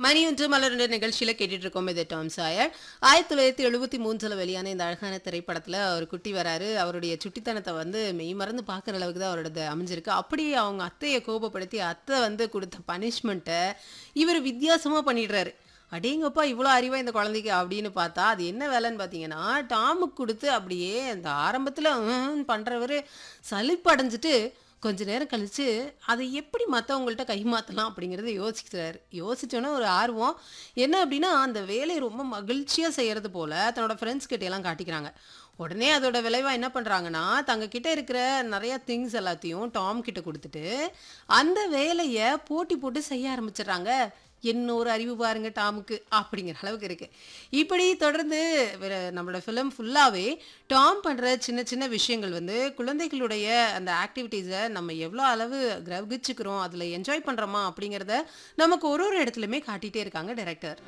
மணி ஒன்று மலருண்ட நிகழ்ச்சியில கேட்டுட்டு இருக்கோம் இது டாம் சாயர் ஆயிரத்தி தொள்ளாயிரத்தி எழுபத்தி மூன்றுல வெளியான இந்த அழகான திரைப்படத்துல ஒரு குட்டி வராரு அவருடைய சுட்டித்தனத்தை வந்து மெய் மறந்து பார்க்குற அளவுக்கு தான் அவரோட அமைஞ்சிருக்கு அப்படியே அவங்க அத்தையை கோபப்படுத்தி அத்தை வந்து கொடுத்த பனிஷ்மெண்ட்டை இவர் வித்தியாசமா பண்ணிடுறாரு அடேங்கப்பா இவ்வளோ அறிவா இந்த குழந்தைக்கு அப்படின்னு பார்த்தா அது என்ன வேலைன்னு பார்த்தீங்கன்னா டாமுக்கு கொடுத்து அப்படியே அந்த ஆரம்பத்தில் பண்ணுறவர் சலிப்படைஞ்சிட்டு கொஞ்ச நேரம் கழிச்சு அதை எப்படி மற்றவங்கள்ட்ட கைமாற்றலாம் அப்படிங்கிறத யோசிக்கிறாரு யோசிச்சோன்னே ஒரு ஆர்வம் என்ன அப்படின்னா அந்த வேலையை ரொம்ப மகிழ்ச்சியாக செய்கிறது போல் தன்னோட ஃப்ரெண்ட்ஸ் கிட்டையெல்லாம் காட்டிக்கிறாங்க உடனே அதோட விளைவா என்ன பண்ணுறாங்கன்னா தங்க கிட்ட இருக்கிற நிறைய திங்ஸ் எல்லாத்தையும் டாம் கிட்ட கொடுத்துட்டு அந்த வேலையை போட்டி போட்டு செய்ய ஆரம்பிச்சிடுறாங்க என்ன ஒரு அறிவு பாருங்க டாமுக்கு அப்படிங்கிற அளவுக்கு இருக்கு இப்படி தொடர்ந்து வேற- நம்மளோட ஃபிலிம் ஃபுல்லாகவே டாம் பண்ணுற சின்ன சின்ன விஷயங்கள் வந்து குழந்தைகளுடைய அந்த ஆக்டிவிட்டீஸை நம்ம எவ்வளோ அளவு கிரகிச்சுக்கிறோம் அதில் என்ஜாய் பண்ணுறோமா அப்படிங்கிறத நமக்கு ஒரு ஒரு இடத்துலையுமே காட்டிகிட்டே இருக்காங்க டைரக்டர்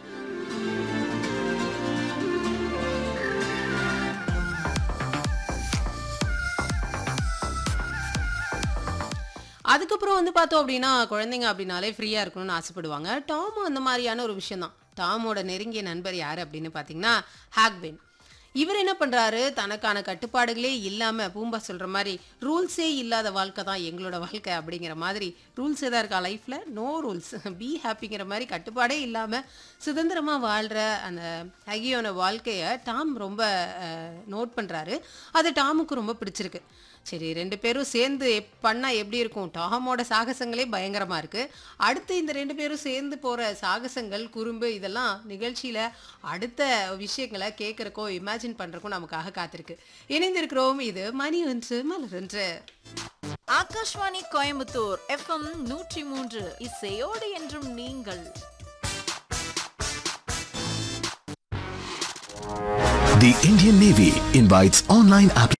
அதுக்கப்புறம் வந்து பார்த்தோம் அப்படின்னா குழந்தைங்க அப்படின்னாலே ஃப்ரீயாக இருக்கணும்னு ஆசைப்படுவாங்க டாமும் அந்த மாதிரியான ஒரு விஷயம் தான் டாமோட நெருங்கிய நண்பர் யார் அப்படின்னு பார்த்தீங்கன்னா ஹாக்பென் இவர் என்ன பண்ணுறாரு தனக்கான கட்டுப்பாடுகளே இல்லாமல் பூம்பா சொல்கிற மாதிரி ரூல்ஸே இல்லாத வாழ்க்கை தான் எங்களோட வாழ்க்கை அப்படிங்கிற மாதிரி ரூல்ஸ் எதாவது இருக்கா லைஃப்பில் நோ ரூல்ஸ் பி ஹாப்பிங்கிற மாதிரி கட்டுப்பாடே இல்லாமல் சுதந்திரமாக வாழ்கிற அந்த ஹகியோன வாழ்க்கையை டாம் ரொம்ப நோட் பண்ணுறாரு அது டாமுக்கு ரொம்ப பிடிச்சிருக்கு சரி ரெண்டு பேரும் சேர்ந்து எப்- பண்ணா எப்படி இருக்கும் டாமோட சாகசங்களே பயங்கரமா இருக்கு அடுத்து இந்த ரெண்டு பேரும் சேர்ந்து போற சாகசங்கள் குறும்பு இதெல்லாம் நிகழ்ச்சியில அடுத்த விஷயங்களை கேட்கறக்கோ இமேஜின் பண்றக்கோ நமக்காக காத்திருக்கு இணைந்திருக்கிறோம் இது மணி ஒன்று மலர் ஒன்று ஆகாஷ்வாணி கோயம்புத்தூர் எஃப்எம் நூற்றி மூன்று இசையோடு என்றும் நீங்கள் The Indian Navy invites online applications.